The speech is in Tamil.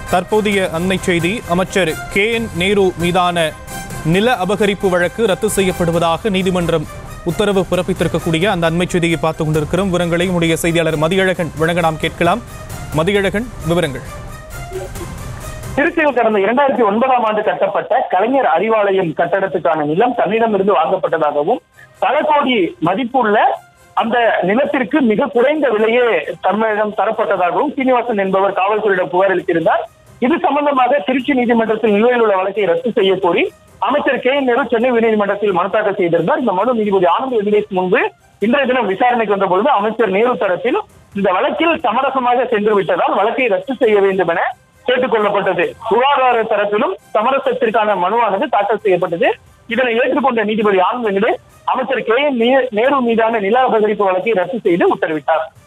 தற்போதைய அண்மை செய்தி அமைச்சர் கே என் நேரு மீதான நில அபகரிப்பு வழக்கு ரத்து செய்யப்படுவதாக நீதிமன்றம் உத்தரவு பிறப்பித்திருக்கக்கூடிய அந்த அண்மை செய்தியை பார்த்து கொண்டிருக்கிறோம் விவரங்களை உடைய செய்தியாளர் மதியழகன் வழங்க நாம் கேட்கலாம் மதியழகன் விவரங்கள் திருச்சியில் கடந்த இரண்டாயிரத்தி ஒன்பதாம் ஆண்டு கட்டப்பட்ட கலைஞர் அறிவாலயம் கட்டடத்துக்கான நிலம் தன்னிடமிருந்து வாங்கப்பட்டதாகவும் பல கோடி மதிப்புள்ள அந்த நிலத்திற்கு மிக குறைந்த விலையே தம்மிடம் தரப்பட்டதாகவும் சீனிவாசன் என்பவர் காவல்துறையிடம் புகார் அளித்திருந்தார் இது சம்பந்தமாக திருச்சி நீதிமன்றத்தில் நிலுவையில் உள்ள வழக்கை ரத்து செய்ய கோரி அமைச்சர் கே என் நேரு சென்னை உயர்நீதிமன்றத்தில் மனு தாக்கல் செய்திருந்தார் இந்த மனு நீதிபதி ஆனந்த் வெங்கடேஷ் முன்பு இன்றைய தினம் விசாரணைக்கு வந்த பொழுது அமைச்சர் நேரு தரப்பில் இந்த வழக்கில் சமரசமாக சென்று விட்டதால் வழக்கை ரத்து செய்ய வேண்டும் என கேட்டுக் கொள்ளப்பட்டது சுகாதார தரப்பிலும் சமரசத்திற்கான மனுவானது தாக்கல் செய்யப்பட்டது இதனை ஏற்றுக்கொண்ட நீதிபதி ஆனந்த் வெங்கடேஷ் அமைச்சர் கே என் நேரு மீதான நில அபகரிப்பு வழக்கை ரத்து செய்து உத்தரவிட்டார்